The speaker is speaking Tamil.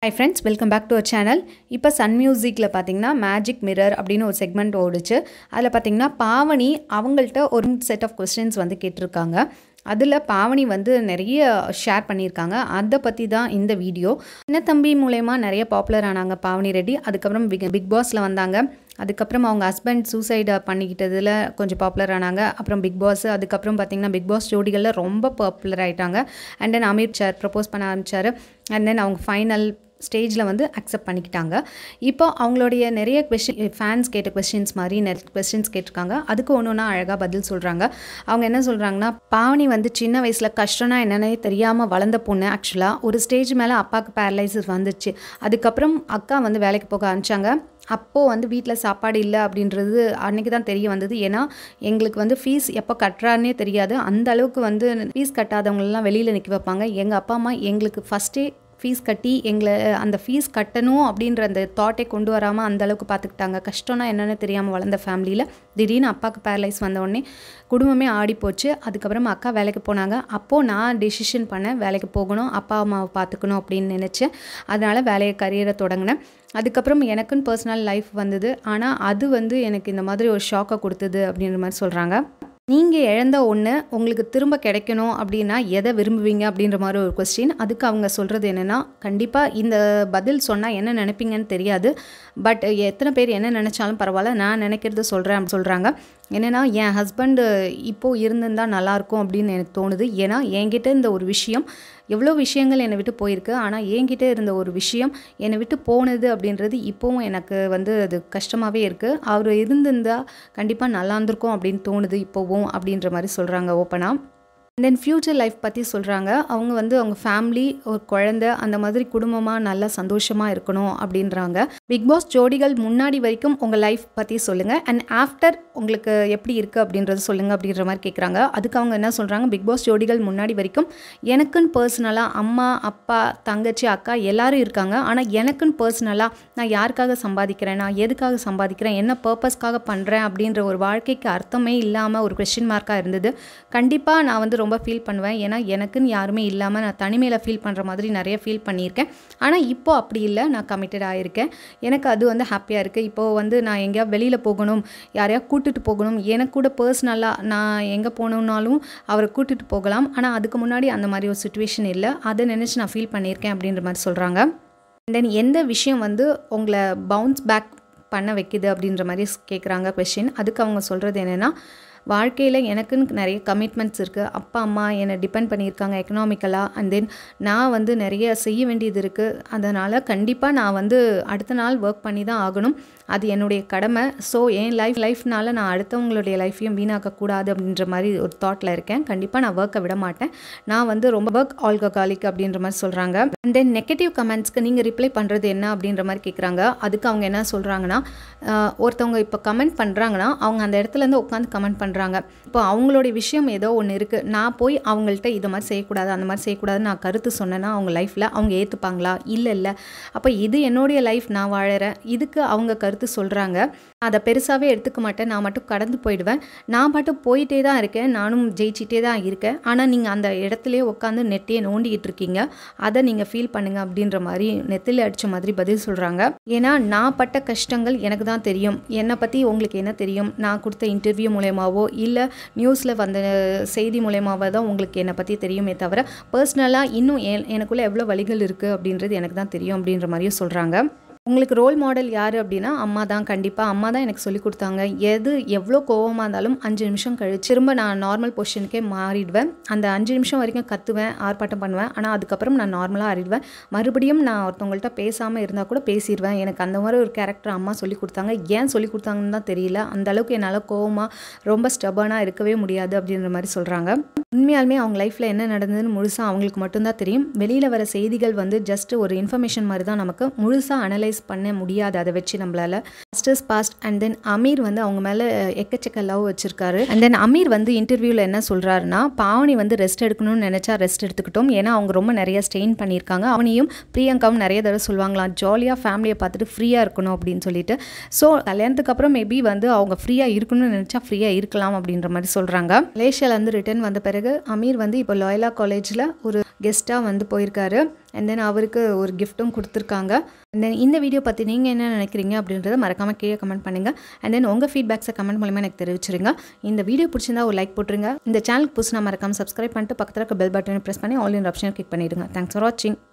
high friends welcome back to our channel இப்போ சன் மியூசிக்கில் பார்த்தீங்கன்னா மேஜிக் மிரர் அப்படின்னு ஒரு செக்மெண்ட் ஓடுச்சு அதில் பார்த்தீங்கன்னா பாவனி அவங்கள்ட்ட ஒரு செட் ஆஃப் கொஸ்டின்ஸ் வந்து கேட்டிருக்காங்க அதில் பாவனி வந்து நிறைய ஷேர் பண்ணியிருக்காங்க அதை பற்றி தான் இந்த வீடியோ சின்ன தம்பி மூலயமா நிறைய பாப்புலர் ஆனாங்க பாவனி ரெட்டி அதுக்கப்புறம் பிக் பிக் பாஸில் வந்தாங்க அதுக்கப்புறம் அவங்க ஹஸ்பண்ட் சூசைடை பண்ணிக்கிட்டதில் கொஞ்சம் பாப்புலர் ஆனாங்க அப்புறம் பிக் பாஸ் அதுக்கப்புறம் பார்த்திங்கன்னா பிக் பாஸ் ஜோடிகளில் ரொம்ப பாப்புலர் ஆகிட்டாங்க and then Aamir sir propose பண்ண ஆரம்பித்தார் அண்ட் தென் அவங்க ஃபைனல் ஸ்டேஜில் வந்து அக்செப்ட் பண்ணிக்கிட்டாங்க இப்போ அவங்களுடைய நிறைய கொஷின் ஃபேன்ஸ் கேட்ட கொஸ்டின்ஸ் மாதிரி நிறைய கொஸ்டின்ஸ் கேட்டிருக்காங்க அதுக்கு ஒன்று ஒன்றா அழகாக பதில் சொல்கிறாங்க அவங்க என்ன சொல்கிறாங்கன்னா பாவனி வந்து சின்ன வயசில் கஷ்டம்னா என்னன்னே தெரியாமல் வளர்ந்த பொண்ணு ஆக்சுவலாக ஒரு ஸ்டேஜ் மேலே அப்பாவுக்கு பேரலைசிஸ் வந்துச்சு அதுக்கப்புறம் அக்கா வந்து வேலைக்கு போக ஆரம்பித்தாங்க அப்போது வந்து வீட்டில் சாப்பாடு இல்லை அப்படின்றது அன்றைக்கி தான் தெரிய வந்தது ஏன்னா எங்களுக்கு வந்து ஃபீஸ் எப்போ கட்டுறான்னே தெரியாது அந்த அளவுக்கு வந்து ஃபீஸ் கட்டாதவங்களெல்லாம் வெளியில் நிற்க வைப்பாங்க எங்கள் அப்பா அம்மா எங்களுக்கு ஃபஸ்ட்டே ஃபீஸ் கட்டி எங்களை அந்த ஃபீஸ் கட்டணும் அப்படின்ற அந்த தாட்டை கொண்டு வராமல் அந்த அளவுக்கு பார்த்துக்கிட்டாங்க கஷ்டம்னா என்னென்னு தெரியாமல் வளர்ந்த ஃபேமிலியில் திடீர்னு அப்பாவுக்கு பேரலைஸ் வந்தோடனே குடும்பமே ஆடி போச்சு அதுக்கப்புறம் அக்கா வேலைக்கு போனாங்க அப்போது நான் டெசிஷன் பண்ணேன் வேலைக்கு போகணும் அப்பா அம்மாவை பார்த்துக்கணும் அப்படின்னு நினச்சேன் அதனால் வேலையை கரியரை தொடங்கினேன் அதுக்கப்புறம் எனக்குன்னு பர்சனல் லைஃப் வந்தது ஆனால் அது வந்து எனக்கு இந்த மாதிரி ஒரு ஷாக்கை கொடுத்தது அப்படின்ற மாதிரி சொல்கிறாங்க நீங்கள் இழந்த ஒன்று உங்களுக்கு திரும்ப கிடைக்கணும் அப்படின்னா எதை விரும்புவீங்க அப்படின்ற மாதிரி ஒரு கொஸ்டின் அதுக்கு அவங்க சொல்கிறது என்னென்னா கண்டிப்பாக இந்த பதில் சொன்னால் என்ன நினைப்பீங்கன்னு தெரியாது பட் எத்தனை பேர் என்ன நினச்சாலும் பரவாயில்ல நான் நினைக்கிறது சொல்கிறேன் அப்படின்னு சொல்கிறாங்க என்னென்னா என் ஹஸ்பண்டு இப்போது இருந்திருந்தால் நல்லாயிருக்கும் அப்படின்னு எனக்கு தோணுது ஏன்னா என்கிட்ட இந்த ஒரு விஷயம் எவ்வளோ விஷயங்கள் என்னை விட்டு போயிருக்கு ஆனால் என்கிட்ட இருந்த ஒரு விஷயம் என்னை விட்டு போனது அப்படின்றது இப்போவும் எனக்கு வந்து அது கஷ்டமாகவே இருக்குது அவர் இருந்திருந்தால் கண்டிப்பாக நல்லா இருந்திருக்கும் அப்படின்னு தோணுது இப்போவும் அப்படின்ற மாதிரி சொல்கிறாங்க ஓப்பனாக தென் ஃப்யூச்சர் லைஃப் பற்றி சொல்கிறாங்க அவங்க வந்து அவங்க ஃபேமிலி ஒரு குழந்த அந்த மாதிரி குடும்பமாக நல்லா சந்தோஷமாக இருக்கணும் அப்படின்றாங்க பிக் பாஸ் ஜோடிகள் முன்னாடி வரைக்கும் உங்கள் லைஃப் பற்றி சொல்லுங்கள் அண்ட் ஆஃப்டர் உங்களுக்கு எப்படி இருக்குது அப்படின்றது சொல்லுங்கள் அப்படின்ற மாதிரி கேட்குறாங்க அதுக்கு அவங்க என்ன சொல்கிறாங்க பிக் பாஸ் ஜோடிகள் முன்னாடி வரைக்கும் எனக்குன்னு பர்சனலாக அம்மா அப்பா தங்கச்சி அக்கா எல்லாரும் இருக்காங்க ஆனால் எனக்குன்னு பர்சனலாக நான் யாருக்காக சம்பாதிக்கிறேன் நான் எதுக்காக சம்பாதிக்கிறேன் என்ன பர்பஸ்க்காக பண்ணுறேன் அப்படின்ற ஒரு வாழ்க்கைக்கு அர்த்தமே இல்லாமல் ஒரு கொஷின் மார்க்காக இருந்தது கண்டிப்பாக நான் வந்து ரொம்ப ஃபீல் பண்ணுவேன் ஏன்னா எனக்குன்னு யாருமே இல்லாமல் நான் தனிமையில் ஃபீல் பண்ணுற மாதிரி நிறைய ஃபீல் பண்ணியிருக்கேன் ஆனால் இப்போது அப்படி இல்லை நான் கமிட்டட் ஆகிருக்கேன் எனக்கு அது வந்து ஹாப்பியாக இருக்குது இப்போது வந்து நான் எங்கேயா வெளியில் போகணும் யாரையா கூட்டிகிட்டு போகணும் எனக்கு கூட பர்சனலாக நான் எங்கே போகணுன்னாலும் அவரை கூட்டிகிட்டு போகலாம் ஆனால் அதுக்கு முன்னாடி அந்த மாதிரி ஒரு சுச்சுவேஷன் இல்லை அதை நினச்சி நான் ஃபீல் பண்ணியிருக்கேன் அப்படின்ற மாதிரி சொல்கிறாங்க தென் எந்த விஷயம் வந்து உங்களை பவுன்ஸ் பேக் பண்ண வைக்குது அப்படின்ற மாதிரி கேட்குறாங்க கொஷின் அதுக்கு அவங்க சொல்கிறது என்னென்னா வாழ்க்கையில் எனக்குன்னு நிறைய கமிட்மெண்ட்ஸ் இருக்குது அப்பா அம்மா என்னை டிபெண்ட் பண்ணியிருக்காங்க எக்கனாமிக்கலாக அண்ட் தென் நான் வந்து நிறைய செய்ய வேண்டியது இருக்குது அதனால் கண்டிப்பாக நான் வந்து அடுத்த நாள் ஒர்க் பண்ணி தான் ஆகணும் அது என்னுடைய கடமை ஸோ என் லைஃப் லைஃப்னால நான் அடுத்தவங்களுடைய லைஃப்பையும் வீணாக்கக்கூடாது அப்படின்ற மாதிரி ஒரு தாட்டில் இருக்கேன் கண்டிப்பாக நான் ஒர்க்கை விட மாட்டேன் நான் வந்து ரொம்ப ஒர்க் ஆல்கஹாலிக் அப்படின்ற மாதிரி சொல்கிறாங்க அண்ட் தென் நெகட்டிவ் கமெண்ட்ஸ்க்கு நீங்கள் ரிப்ளை பண்ணுறது என்ன அப்படின்ற மாதிரி கேட்குறாங்க அதுக்கு அவங்க என்ன சொல்கிறாங்கன்னா ஒருத்தவங்க இப்போ கமெண்ட் பண்ணுறாங்கன்னா அவங்க அந்த இடத்துலேருந்து உட்காந்து கமெண்ட் பண்ணுறாங்க இப்போ அவங்களுடைய விஷயம் ஏதோ ஒன்று இருக்குது நான் போய் அவங்கள்ட்ட இதை மாதிரி செய்யக்கூடாது அந்த மாதிரி செய்யக்கூடாதுன்னு நான் கருத்து சொன்னேன்னா அவங்க லைஃப்பில் அவங்க ஏற்றுப்பாங்களா இல்லை இல்லை அப்போ இது என்னுடைய லைஃப் நான் வாழறேன் இதுக்கு அவங்க கருத்து சொல்கிறாங்க அதை பெருசாகவே எடுத்துக்க மாட்டேன் நான் மட்டும் கடந்து போயிடுவேன் நான் மட்டும் போயிட்டே தான் இருக்கேன் நானும் ஜெயிச்சிட்டே தான் இருக்கேன் ஆனால் நீங்கள் அந்த இடத்துலையே உட்காந்து நெட்டையே நோண்டிக்கிட்டு இருக்கீங்க அதை நீங்கள் ஃபீல் பண்ணுங்கள் அப்படின்ற மாதிரி நெத்தில் அடித்த மாதிரி பதில் சொல்கிறாங்க ஏன்னா நான் பட்ட கஷ்டங்கள் எனக்கு தான் தெரியும் என்னை பற்றி உங்களுக்கு என்ன தெரியும் நான் கொடுத்த இன்டர்வியூ மூலயமாவோ இல்லை நியூஸில் வந்த செய்தி மூலயமாவோ தான் உங்களுக்கு என்னை பற்றி தெரியுமே தவிர பர்சனலாக இன்னும் எனக்குள்ளே எவ்வளோ வழிகள் இருக்குது அப்படின்றது எனக்கு தான் தெரியும் அப்படின்ற மாதிரியும் சொல்கிறாங்க உங்களுக்கு ரோல் மாடல் யார் அப்படின்னா அம்மா தான் கண்டிப்பாக அம்மா தான் எனக்கு சொல்லி கொடுத்தாங்க எது எவ்வளோ கோவமாக இருந்தாலும் அஞ்சு நிமிஷம் கழிச்சு திரும்ப நான் நார்மல் பொசிஷனுக்கே மாறிடுவேன் அந்த அஞ்சு நிமிஷம் வரைக்கும் கத்துவேன் ஆர்ப்பாட்டம் பண்ணுவேன் ஆனால் அதுக்கப்புறம் நான் நார்மலாக ஆறிடுவேன் மறுபடியும் நான் ஒருத்தவங்கள்ட்ட பேசாமல் இருந்தால் கூட பேசிடுவேன் எனக்கு அந்த மாதிரி ஒரு கேரக்டர் அம்மா சொல்லி கொடுத்தாங்க ஏன் சொல்லி கொடுத்தாங்கன்னு தான் தெரியல அந்த அளவுக்கு என்னால் கோவமாக ரொம்ப ஸ்டபனாக இருக்கவே முடியாது அப்படின்ற மாதிரி சொல்கிறாங்க உண்மையாலுமே அவங்க லைஃப்பில் என்ன நடந்ததுன்னு முழுசாக அவங்களுக்கு மட்டும்தான் தெரியும் வெளியில் வர செய்திகள் வந்து ஜஸ்ட் ஒரு இன்ஃபர்மேஷன் மாதிரி தான் நமக்கு முழுசாக அனலைஸ் பண்ண முடியாது அதை வச்சு நம்மளால் masters past and then Aamir வந்து அவங்க மேலே எக்கச்சக்க லவ் வச்சிருக்காரு அண்ட் தென் அமீர் வந்து இன்டர்வியூவில் என்ன சொல்கிறாருன்னா பாவனி வந்து ரெஸ்ட் எடுக்கணும்னு நினச்சா ரெஸ்ட் எடுத்துக்கிட்டோம் ஏன்னா அவங்க ரொம்ப நிறைய ஸ்ட்ரெயின் பண்ணியிருக்காங்க அவனையும் பிரியங்காவும் நிறைய தடவை சொல்லுவாங்களாம் ஜாலியாக ஃபேமிலியை பார்த்துட்டு ஃப்ரீயாக இருக்கணும் அப்படின்னு சொல்லிட்டு ஸோ கல்யாணத்துக்கு அப்புறம் மேபி வந்து அவங்க ஃப்ரீயாக இருக்கணும்னு நினச்சா ஃப்ரீயாக இருக்கலாம் அப்படின்ற மாதிரி சொல்கிறாங்க மலேசியாவிலேருந்து ரிட்டர்ன் வந்த பிறகு அமீர் வந்து இப்போ லாயலா காலேஜில் ஒரு கெஸ்ட்டாக வந்து போயிருக்காரு அண்ட் தென் அவருக்கு ஒரு கிஃப்ட்டும் கொடுத்துருக்காங்க அண்ட் தென் இந்த வீடியோ பற்றி நீங்கள் என்ன நினைக்கிறீங்க அப்படின்றத மறக்காமல் கீழே கமெண்ட் பண்ணுங்கள் அண்ட் தென் உங்கள் ஃபீட்பேக்ஸை கமெண்ட் மூலமாக எனக்கு தெரிவிச்சிருங்க இந்த வீடியோ பிடிச்சிருந்தா ஒரு லைக் போட்டுருங்க இந்த சேனலுக்கு புதுசு நான் மறக்காமல் சப்ஸ்கிரைப் பண்ணிட்டு பக்கத்தில் இருக்க பெல் பட்டனை ப்ரெஸ் பண்ணி ஆல் இன் ஆப்ஷனை கிளிக் பண்ணிடுங்க தேங்க்ஸ் ஃபார் வாட்சிங்